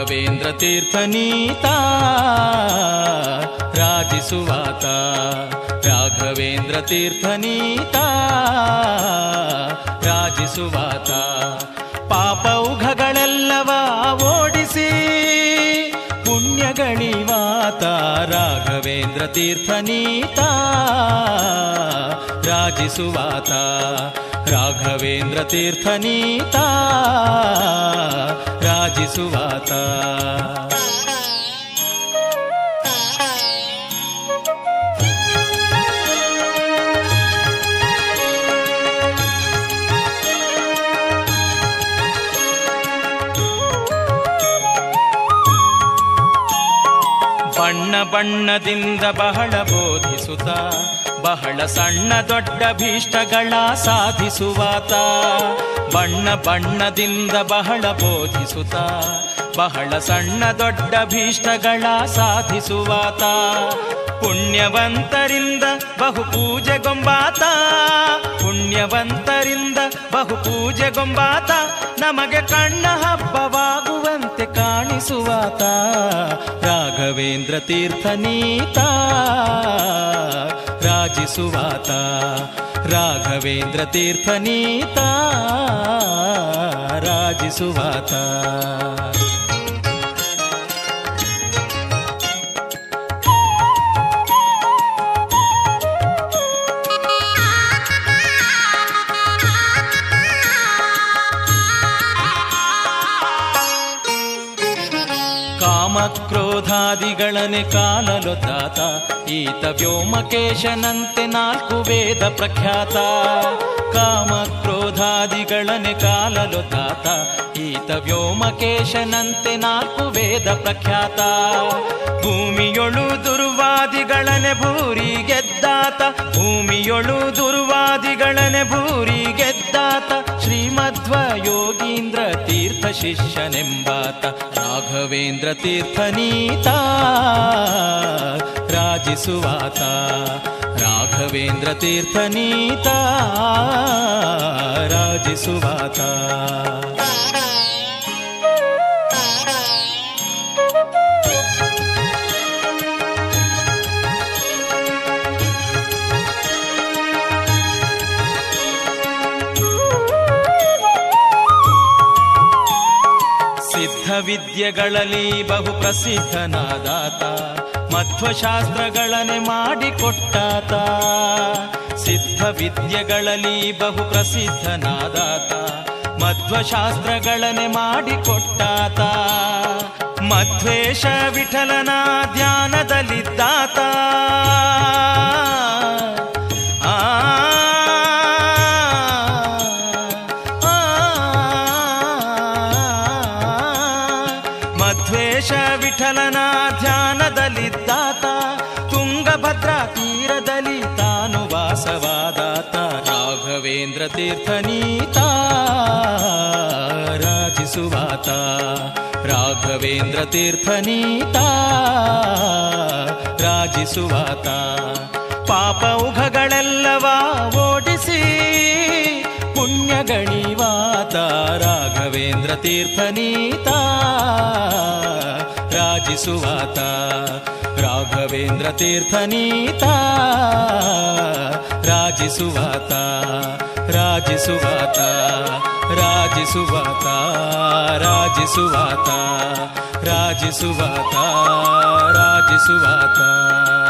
ರಾಘವೇಂದ್ರ ತೀರ್ಥನೀತ ರಾಜಿಸುವಾತ ರಾಘವೇಂದ್ರ ತೀರ್ಥನೀತ ರಾಜಿಸುವಾತ ಪಾಪೌಘಗಳೆಲ್ಲವ ಓಡಿಸಿ ಪುಣ್ಯಗಳಿವಾತ ರಾಘವೇಂದ್ರ ತೀರ್ಥನೀತ ರಾಜಿಸುವಾತ ರಾಘವೇಂದ್ರ ತೀರ್ಥನೀತ ರಾಜಿಸುವಾತ ಬಣ್ಣ ಬಣ್ಣದಿಂದ ಬಹಳ ಬೋಧಿಸುತ್ತ ಬಹಳ ಸಣ್ಣ ದೊಡ್ಡ ಭೀಷ್ಟಗಳ ಸಾಧಿಸುವಾತ ಬಣ್ಣ ಬಣ್ಣದಿಂದ ಬಹಳ ಬೋಧಿಸುತ್ತ ಬಹಳ ಸಣ್ಣ ದೊಡ್ಡ ಭೀಷ್ಟಗಳ ಸಾಧಿಸುವಾತ ಪುಣ್ಯವಂತರಿಂದ ಬಹು ಪೂಜೆಗೊಂಬಾತ ಪುಣ್ಯವಂತರಿಂದ ಬಹು ಪೂಜೆಗೊಂಬಾತ ನಮಗೆ ಕಣ್ಣ ಹಬ್ಬವಾಗುವಂತೆ ಕಾಣಿಸುವಾತ ರಾಘವೇಂದ್ರ ತೀರ್ಥನೀತ ರಾಜಿಸುವಾತ ರಾಘವೇಂದ್ರ ತೀರ್ಥನೀತ ರಾಜಿಸುವಾತ ಕಾಮಕ್ರೋಧಾದಿಗಳನೆ ಕಾಲಲೊದ್ದಾತ ಈತ ವ್ಯೋಮಕೇಶನಂತೆ ನಾಲ್ಕು ವೇದ ಪ್ರಖ್ಯಾತ ಕಾಮಕ್ರೋಧಾದಿಗಳನೆ ಕಾಲಲೊದ್ದಾತ ಈತ ವ್ಯೋಮಕೇಶನಂತೆ ನಾಲ್ಕು ವೇದ ಪ್ರಖ್ಯಾತ ಭೂಮಿಯೊಳು ದುರ್ವಾದಿಗಳನೆ ಭೂರಿ ಗೆದ್ದಾತ ಭೂಮಿಯೊಳು ದುರ್ವಾದಿಗಳನೆ ಭೂರಿ ಗೆದ್ದಾತ ಶ್ರೀಮಧ್ವ ಯೋಗೀಂದ್ರ ತೀರ್ಥ ಶಿಷ್ಯನೆಂಬಾತ ರಾಘವೇಂದ್ರ ತೀರ್ಥನೀತ ರಾಜಿಸುವಾತ ರಾಘವೇಂದ್ರ ತೀರ್ಥನೀತ ರಾಜಿಸುವಾತ ಸಿದ್ಧ ವಿದ್ಯೆಗಳಲ್ಲಿ ಬಹು ಪ್ರಸಿದ್ಧನಾದಾತ ಮಧ್ವಶಾಸ್ತ್ರಗಳನೆ ಮಾಡಿಕೊಟ್ಟಾತ ಸಿದ್ಧ ವಿದ್ಯೆಗಳಲ್ಲಿ ಬಹು ಪ್ರಸಿದ್ಧನಾದಾತ ಮಧ್ವಶಾಸ್ತ್ರಗಳನೆ ಮಾಡಿಕೊಟ್ಟಾತ ಮಧ್ವೇಶ ವಿಠಲನ ಧ್ಯಾನದಲ್ಲಿದ್ದಾತ ಆ ಆ, ಮಧ್ವೇಶ ವಿಠಲನ ಧ್ಯಾನದಲ್ಲಿದ್ದಾತ ತುಂಗಭದ್ರಾ ತೀರದಲ್ಲಿ ತಾನು ವಾಸವಾದಾತ ರಾಘವೇಂದ್ರ ತೀರ್ಥನೀತ ರಾಜಿಸುವಾತ ರಾಘವೇಂದ್ರ ತೀರ್ಥನೀತ ರಾಜಿಸುವಾತ ಪಾಪ ಉಘಗಳೆಲ್ಲವ ಓಡಿಸಿ ಪುಣ್ಯಗಣಿವಾತ ರಾಘವೇಂದ್ರ ತೀರ್ಥನೀತ ರಾಜಿಸುವಾತ ರಾಘವೇಂದ್ರ ತೀರ್ಥನೀತ ರಾಜಿಸುವಾತ ರಾಜಿಸುವಾತ ರಾಜಿಸುವಾತ ರಾಜಿಸುವಾತ ರಾಜಿಸುವಾತ ರಾಜಿಸುವಾತ